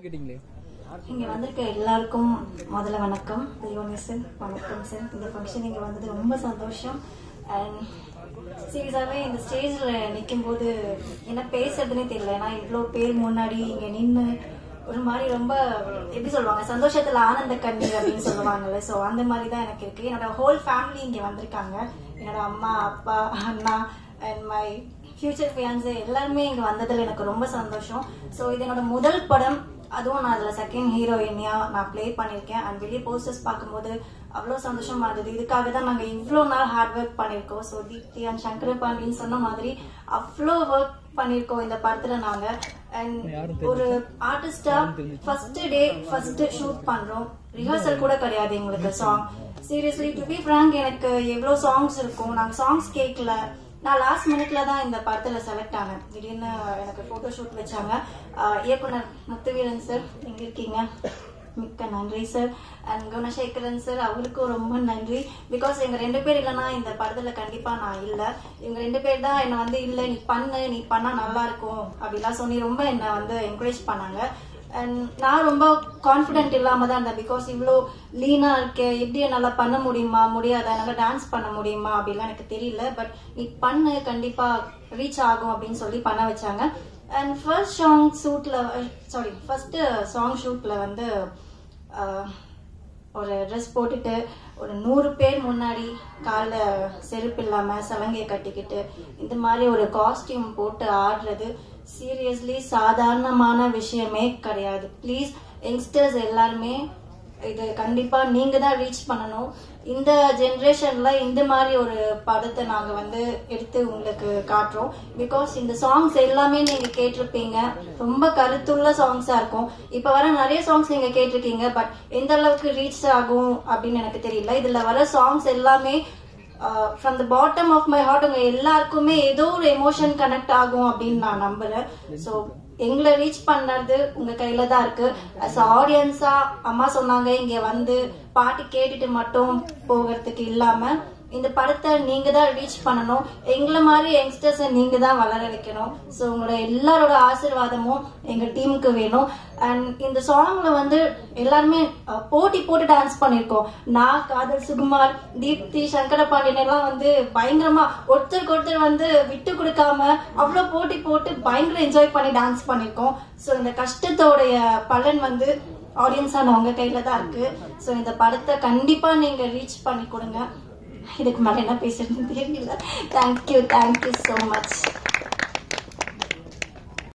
கேட்டீங்களே இங்க வந்திருக்க எல்லாருக்கும் முதல்ல வணக்கம் தெய்வனே சார் வணக்கம் சார் இந்த ஃபங்க்ஷன் இங்க வந்தது ரொம்ப சந்தோஷம் அண்ட் சீரியஸாவே இந்த ஸ்டேஜ்ல நிற்கும் போது என்ன பேசுறதுனே தெரியல ஏன்னா இவ்வளோ பேர் முன்னாடி இங்க நின்று ஒரு மாதிரி ரொம்ப எப்படி சொல்லுவாங்க சந்தோஷத்துல ஆனந்த கண்ணீர் அப்படின்னு சொல்லுவாங்கல்ல ஸோ அந்த மாதிரி தான் எனக்கு இருக்கு என்னோட ஹோல் ஃபேமிலி இங்க வந்திருக்காங்க என்னோட அம்மா அப்பா அண்ணா அண்ட் மை ஃபியூச்சர் ஃபியான்ஸு எல்லாருமே இங்க வந்ததுல எனக்கு ரொம்ப சந்தோஷம் ஸோ இது என்னோட முதல் படம் அதுவும் நான் அதில் செகண்ட் ஹீரோயினியா நான் ப்ளே பண்ணியிருக்கேன் அண்ட் வெளியே போஸ்டர்ஸ் பார்க்கும்போது அவ்வளோ சந்தோஷமா இருந்தது இதுக்காக தான் நாங்கள் இவ்வளோ நாள் ஹார்ட் ஒர்க் பண்ணியிருக்கோம் ஸோ தீப்தி அண்ட் சங்கர பாண்டியன் சொன்ன மாதிரி அவ்வளோ ஒர்க் பண்ணியிருக்கோம் இந்த படத்துல நாங்க அண்ட் ஒரு ஆர்டிஸ்டா ஃபர்ஸ்ட் டே ஃபர்ஸ்ட் ஷூட் பண்றோம் ரிஹர்சல் கூட கிடையாது எங்களுக்கு song seriously to be frank எனக்கு எவ்வளோ சாங்ஸ் இருக்கும் நாங்கள் சாங்ஸ் கேட்கல நான் லாஸ்ட் மினிட்ல தான் இந்த படத்துல செலக்ட் ஆனேன் திடீர்னு எனக்கு போட்டோ ஷூட் வச்சாங்க ஆஹ் இயக்குனர் முத்துவீரன் சார் எங்க இருக்கீங்க மிக்க நன்றி சார் அண்ட் குணசேகரன் சார் அவருக்கும் ரொம்ப நன்றி பிகாஸ் எங்க ரெண்டு பேர் இல்லைன்னா இந்த படத்துல கண்டிப்பா நான் இல்ல இவங்க ரெண்டு பேர் தான் என்ன வந்து இல்ல நீ பண்ணு நீ பண்ணா நல்லா இருக்கும் அப்படிலாம் சொல்லி ரொம்ப என்ன வந்து என்கரேஜ் பண்ணாங்க அண்ட் நான் ரொம்ப கான்ஃபிடென்ட் இல்லாம தான் இருந்தேன் பிகாஸ் இவ்வளோ லீனா இருக்கேன் எப்படி என்னால பண்ண முடியுமா முடியாதா என்னால டான்ஸ் பண்ண முடியுமா அப்படிலாம் எனக்கு தெரியல பட் நீ பண்ணு கண்டிப்பா ரீச் ஆகும் அப்படின்னு சொல்லி பண்ண வச்சாங்க அண்ட் ஃபர்ஸ்ட் சாங் ஷூட்ல சாரி ஃபர்ஸ்ட் சாங் ஷூட்ல வந்து அஹ், ஒரு ட்ரெஸ் போட்டுட்டு ஒரு நூறு பேர் முன்னாடி காலில் செருப்பு இல்லாமல் சலங்கையை கட்டிக்கிட்டு இந்த மாதிரி ஒரு காஸ்டியூம் போட்டு ஆடுறது சீரியஸ்லி சாதாரணமான விஷயமே கிடையாது ப்ளீஸ் யங்ஸ்டர்ஸ் எல்லாருமே இது கண்டிப்பா நீங்க தான் ரீச் பண்ணணும் இந்த ஜென்ரேஷன்ல இந்த மாதிரி ஒரு படத்தை நாங்க வந்து எடுத்து உங்களுக்கு காட்டுறோம் பிகாஸ் இந்த சாங்ஸ் எல்லாமே நீங்க கேட்டிருப்பீங்க ரொம்ப கருத்துள்ள சாங்ஸா இருக்கும் இப்ப வர நிறைய சாங்ஸ் நீங்க கேட்டிருக்கீங்க பட் எந்த அளவுக்கு ரீச் ஆகும் அப்படின்னு எனக்கு தெரியல இதுல வர சாங்ஸ் எல்லாமே from the bottom of my heart உங்க எல்லாருக்குமே ஏதோ ஒரு எமோஷன் கனெக்ட் ஆகும் அப்படின்னு நான் நம்புறேன் ஸோ எங்களை ரீச் பண்ணது உங்க கையில தான் இருக்கு அஸ் ஆடியன்ஸா அம்மா சொன்னாங்க இங்க வந்து பாட்டு கேட்டுட்டு மட்டும் போகிறதுக்கு இல்லாம இந்த படத்தை நீங்க தான் ரீச் பண்ணணும் எங்களை மாதிரி யங்ஸ்டர்ஸை நீங்க தான் வளர வைக்கணும் ஸோ உங்களோட எல்லாரோட ஆசீர்வாதமும் எங்க டீமுக்கு வேணும் அண்ட் இந்த சாங்ல வந்து எல்லாருமே அஹ், போட்டி போட்டு டான்ஸ் பண்ணிருக்கோம் நான் காதல் சுகுமார் தீப்தி சங்கர பாண்டியன் எல்லாம் வந்து பயங்கரமா ஒருத்தருக்கு ஒருத்தர் வந்து விட்டு கொடுக்காம அவ்வளவு போட்டி போட்டு பயங்கர என்ஜாய் பண்ணி டான்ஸ் பண்ணிருக்கோம் ஸோ இந்த கஷ்டத்தோடைய பலன் வந்து ஆடியன்ஸான உங்க கையில தான் இருக்கு ஸோ இந்த படத்தை கண்டிப்பா நீங்க ரீச் பண்ணி கொடுங்க இதுக்கு மேல என்ன பேசுறதுன்னு தெரியல தேங்க்யூ தேங்க்யூ ஸோ மச்